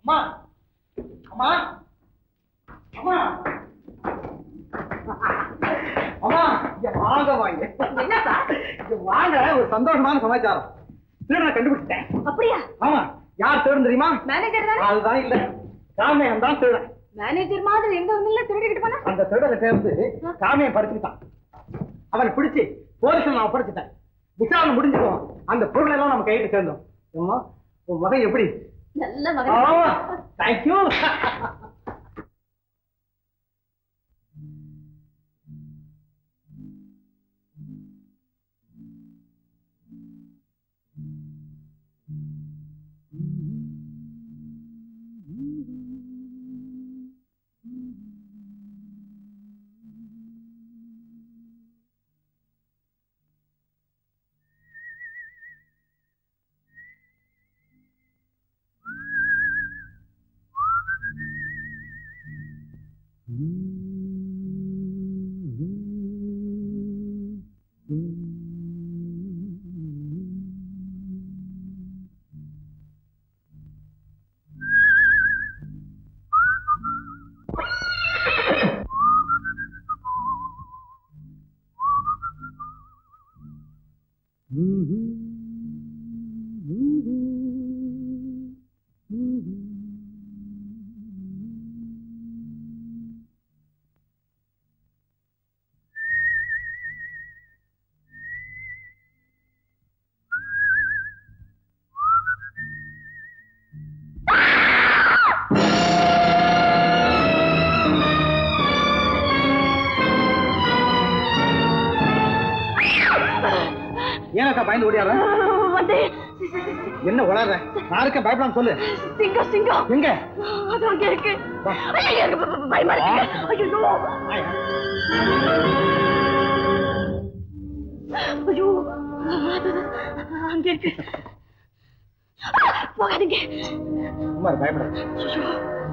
அம்மா அம்மா அம்மா அம்மா இங்க வாங்க வாங்க என்னப்பா இங்க வாங்க ஒரு சந்தோஷமான சமாச்சாரம் திருடனை கண்டுபிடிச்சிட்டேன் அப்படியா ஆமா யார் திருடன் தெரியுமா மேனேஜர் தானே அதுதான் இல்ல காமையன் தான் திருடன் மேனேஜர் மாதிரி எங்க ஒண்ணுல திருடிக்கிட்டு போனா அந்த திருடனை சேர்ந்து காமையன் பறிச்சுக்கிட்டான் அவனை பிடிச்சு போலீஸ்ல நான் ஒப்படைச்சிட்டேன் விசாரணை முடிஞ்சிடும் அந்த பொருள் எல்லாம் நம்ம கையிட்டு சேர்ந்தோம் அம்மா உன் மகன் எப்படி நல்ல ஆமா மகன் தேங்க்யூ ஏனக்கா பயந்து ஓடியார வந்து என்ன உளற யாருக்கும் பயப்படாம சொல்லு சிங்கம் சிங்கம் எங்க அது அங்க இருக்கு ஐயோ, எனக்கு ப- ப- பயமா இருக்கு ஐயோ ஐயோ அது- அங்க இருக்கு ஆ, போகாதீங்க சும்மா இரு, பயப்படாத ஐயோ.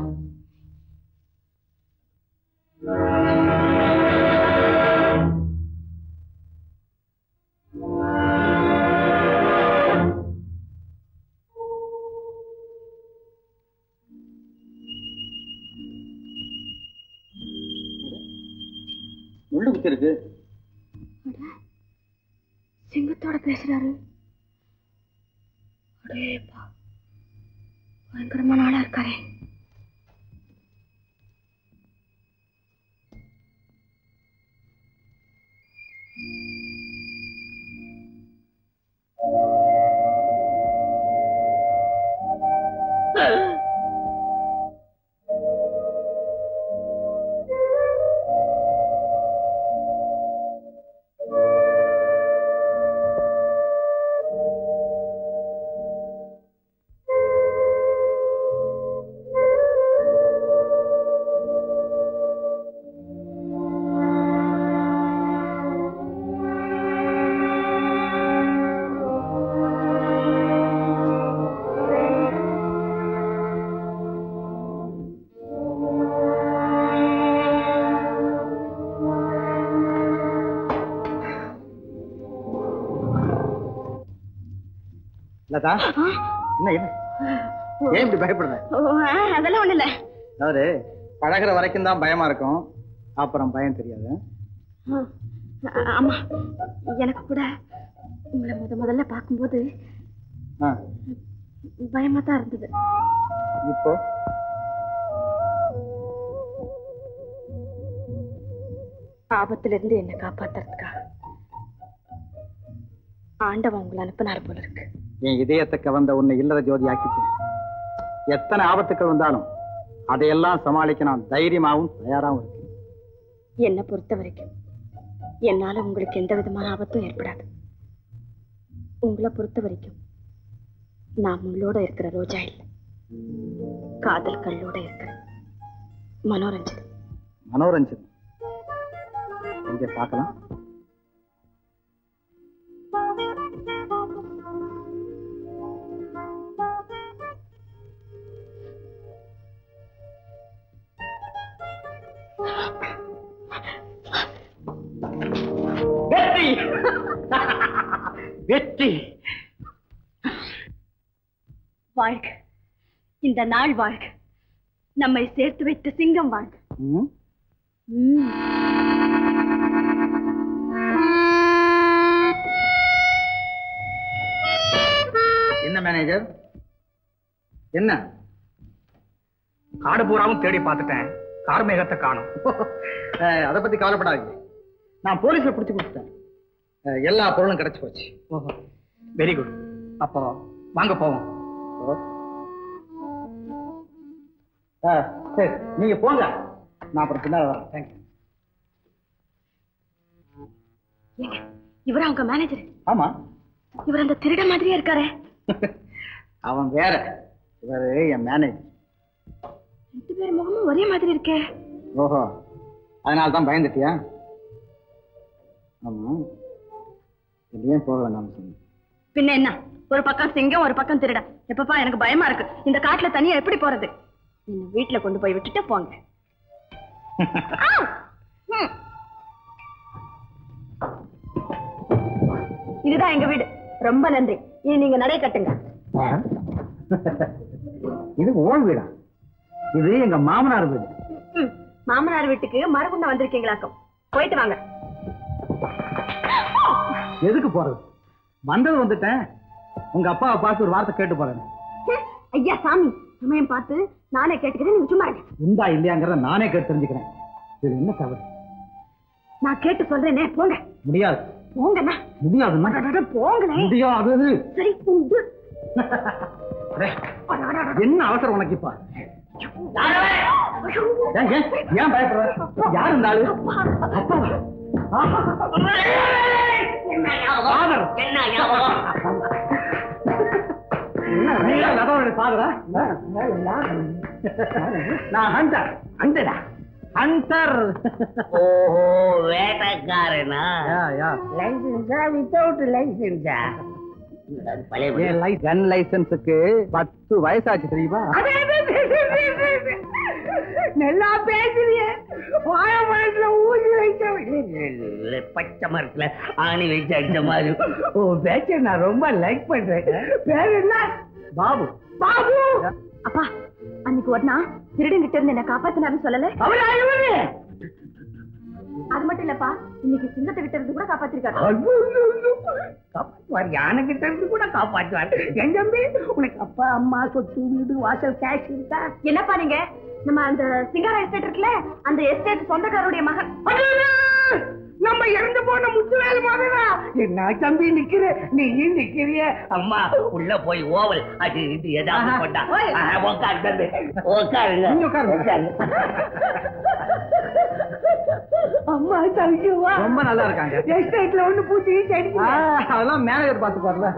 முள்ளு குத்தி இருக்கு சிங்கத்தோட பேசுறாரு அடேப்பா பயங்கரமான ஆளா இருக்காரே லதா என்ன என்ன ஏன் இப்படி பயப்படுற அதெல்லாம் ஒண்ணு இல்ல அதாவது பழகுற வரைக்கும் தான் பயமா இருக்கும் அப்புறம் பயம் தெரியாது ஆமா எனக்கு கூட உங்களை முத முதல்ல பார்க்கும்போது ஆ, பயமா தான் இருந்தது இப்போ ஆபத்துல இருந்து என்ன காப்பாத்துறதுக்காக ஆண்டவன் உங்களை அனுப்பினார் போல இருக்கு என் இதயத்தை கவர்ந்த உன்னை இல்லற ஜோதி ஆக்கிட்டேன் எத்தனை ஆபத்துக்கள் வந்தாலும் அதையெல்லாம் சமாளிக்க நான் தைரியமாவும் தயாராகவும் இருக்கேன் என்னை பொறுத்த வரைக்கும் என்னால உங்களுக்கு எந்த விதமான ஆபத்தும் ஏற்படாது உங்களை பொறுத்த வரைக்கும் நான் முள்ளோட இருக்கிற ரோஜா இல்லை காதல் கல்லோட இருக்கிற மனோரஞ்சன் மனோரஞ்சன் இங்கே பார்க்கலாம் வெற்றி வெற்றி வாழ்க இந்த நாள் வாழ்க நம்மை சேர்த்து வைத்த சிங்கம் வாழ்க ம் ம். என்ன மேனேஜர் என்ன காடு பூராவும் தேடி பார்த்துட்டேன் கார்மேகத்தை காணும் அஹ், அதை பத்தி கவலைப்படாதீங்க நான் போலீஸ்ல பிடிச்சு கொடுத்துட்டேன் அஹ், எல்லா பொருளும் கிடைச்சு போச்சு ஓஹோ வெரி குட் அப்போ வாங்க போவோம் அஹ், சரி நீங்க போங்க நான் அப்புறம் பின்னால வரேன் தேங்க்யூ ஏங்க இவர் அவங்க மேனேஜர் ஆமா இவர் அந்த திருட மாதிரியே இருக்காரே அவன் வேற இவரு என் மேனேஜர் ரெண்டு பேர் முகமும் ஒரே மாதிரி இருக்கே ஓஹோ அதனால தான் பயந்துட்டியா ஆமா இது ஏன் போக வேண்டாம்னு சொன்னேன் பின்ன என்ன ஒரு பக்கம் சிங்கம் ஒரு பக்கம் திருட எப்பப்பா எனக்கு பயமா இருக்கு இந்த காட்டுல தனியா எப்படி போறது என்ன வீட்டுல கொண்டு போய் விட்டுட்டு போங்க ஆ! ம். இதுதான் எங்க வீடு ரொம்ப நன்றி இனி நீங்க நடை கட்டுங்க இது ஓன் வீடா இது எங்க மாமனார் வீடு ம். மாமனார் வீட்டுக்கு மரகுண்ட வந்திருக்கீங்களாக்கும் போயிட்டு வாங்க எதுக்கு போறது வந்தது வந்துட்டேன் உங்க அப்பாவை பார்த்து ஒரு வார்த்தை கேட்டு போறேன் ஹம். ஐயா சாமி சமயம் பார்த்து நானே கேட்டுக்கிறேன் நீங்க சும்மா இருங்க. உண்டா இல்லையாங்கிறத நானே கேட்டு தெரிஞ்சுக்கிறேன் இது என்ன தவறு நான் கேட்டு சொல்றேனே போங்க முடியாது போங்கண்ணா முடியாதுன்னா அடடட, போங்களேன் முடியாது சரி உண்டு அடே, என்ன அவசரம் உனக்கு இப்ப ஏன், ஏன், ஏன் பயப்படுற யார் இந்த ஆளு அப்பாவா? ஆஹா. Father. என்ன, நீங்களா லதாவோட father ஆ? நான் ஹண்டர் ஹண்டரா ஹண்டர் ஓஹோ வேட்டக்காரனா யா யா லைசன்ஸா வித்தவுட் லைசன்ஸா பழைய என் லை கன் லைசன்ஸுக்கு பத்து வயசாச்சு தெரியுமா நல்லா பேசுறிய வாய மரத்துல ஊசி வைக்க பச்சை மரத்துல ஆணி வச்சு அடிச்ச மாதிரி ஓ பேச்ச நான் ரொம்ப லைக் பண்றேன் பேர் என்ன பாபு பாபு அப்பா அன்னைக்கு ஒரு நாள் திருடங்கிட்ட இருந்து என்ன காப்பாத்தினாருன்னு சொல்லல அவரா இவரு அது மட்டும் இல்லப்பா இன்னைக்கு சிங்கத்தை கிட்ட இருந்து கூட காப்பாத்திருக்காரு காப்பாற்றுவார் யானை கிட்ட இருந்து கூட காப்பாற்றுவார் என் தம்பி உனக்கு அப்பா அம்மா சொத்து வீடு வாசல் கேஷ் இருக்கா என்னப்பா நீங்க நம்ம அந்த சிங்காரா எஸ்டேட் இருக்குல்ல அந்த எஸ்டேட் சொந்தக்காரருடைய மகன் அடடா! நம்ம இறந்து போன முத்துவேல் மாதிரா என்ன தம்பி நிக்கிற நீ நிக்கிறிய அம்மா உள்ள போய் ஓவல் அது இது ஏதாவது கொண்டா ஓய். ஆஹா, உட்காரு தம்பி உட்காருங்க நீங்க உட்காருங்க. அம்மா தவிக்குவா ரொம்ப நல்லா இருக்காங்க எஸ்டேட்ல ஒண்ணு பூச்சி செடி ஆ, அதெல்லாம் மேனேஜர் பார்த்து பாருல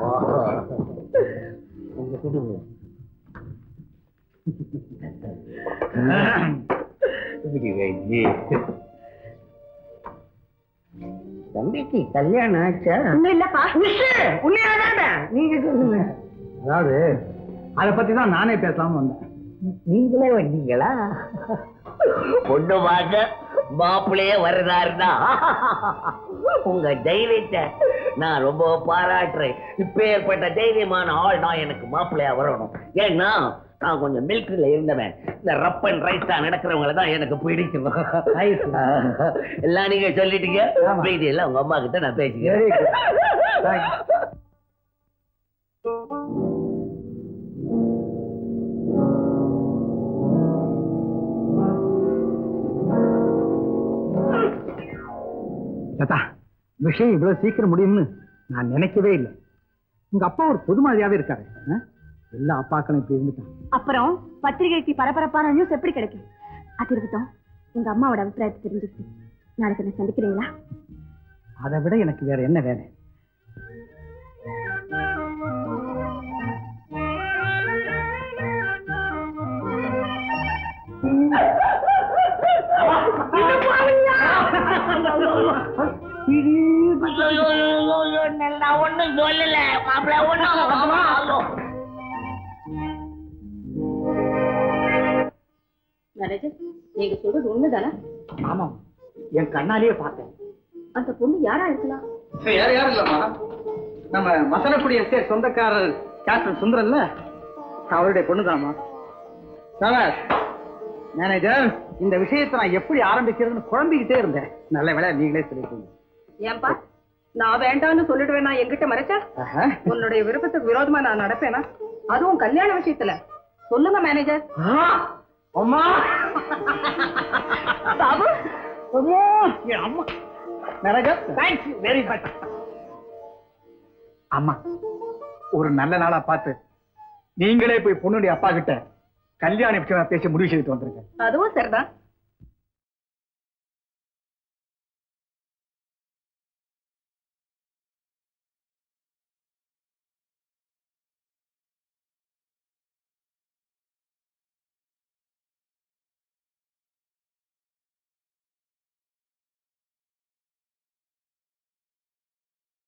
தம்பிக்கு கல்யாணம் ஆச்சா ஒண்ணும் இல்லப்பா உண்மையாதாடா நீங்க சொல்லுங்க அதாவது அதை பத்தி தான் நானே பேசலாம்னு வந்தேன் நீங்களே வந்தீங்களா பொண்ணு வாங்க மாப்பிள்ளையே வர்றதாருன்னா உங்க தைரியத்தை நான் ரொம்ப பாராட்டுறேன் இப்ப ஏற்பட்ட தைரியமான ஆள் தான் எனக்கு மாப்பிள்ளையா வரணும் ஏன்னா நான் கொஞ்சம் மிலிட்டரியில இருந்தவன் இந்த ரப் அண்ட் ரைட்டா நடக்கிறவங்கள தான் எனக்கு பிடிக்கும் Right. எல்லாம் நீங்க சொல்லிட்டீங்க ஆமா. மீதி எல்லாம் உங்க அம்மா கிட்ட நான் Very பேசிக்கிறேன் good. Thank you. லதா விஷயம் இவ்வளவு சீக்கிரம் முடியும்னு நான் நினைக்கவே இல்லை உங்க அப்பா ஒரு பொது மாதிரியாவே இருக்காரு ஆ? எல்லா அப்பாக்களும் இப்படி இருந்துட்டான் அப்புறம் பத்திரிகைக்கு பரபரப்பான நியூஸ் எப்படி கிடைக்கும் அது இருக்கட்டும் உங்க அம்மாவோட அபிப்பிராயத்தை தெரிஞ்சுக்கிட்டு நாளைக்கு என்ன சந்திக்கிறீங்களா அதை விட எனக்கு வேற என்ன வேலை நான் ஒண்ணும் சொல்லல மாப்பிள்ள ஒண்ணும் மேனேஜர் நீங்க சொல்றது உண்மைதானே ஆமாம் என் கண்ணாலேயே பார்த்தேன் அந்த பொண்ணு யாரா இருக்கலாம் யார் யாரும் இல்லம்மா நம்ம மசனக்குடி எஸ்டேட் சொந்தக்காரர் கேப்டன் சுந்தரல்ல அவருடைய பொண்ணுதாம்மா மேனேஜர் இந்த விஷயத்தை நான் எப்படி ஆரம்பிக்கிறதுன்னு குழம்பிக்கிட்டே இருந்தேன் நல்ல வேலை நீங்களே சொல்லிட்டீங்க ஏன்பா நான் வேண்டாம்னு சொல்லிடுவேன் நான் எங்கிட்ட மறைச்சா ஆஹா. உன்னுடைய விருப்பத்துக்கு விரோதமா நான் நடப்பேனா அதுவும் கல்யாண விஷயத்துல சொல்லுங்க மேனேஜர் ஆ, அம்மா பாபு அம்மா என் அம்மா மேனேஜர் தேங்க்யூ வெரி மச் அம்மா ஒரு நல்ல நாளா பார்த்து நீங்களே போய் பொண்ணுடைய அப்பா கிட்ட கல்யாண விஷயமா பேசி முடிவு செய்துட்டு வந்துருங்க அதுவும் சரிதான்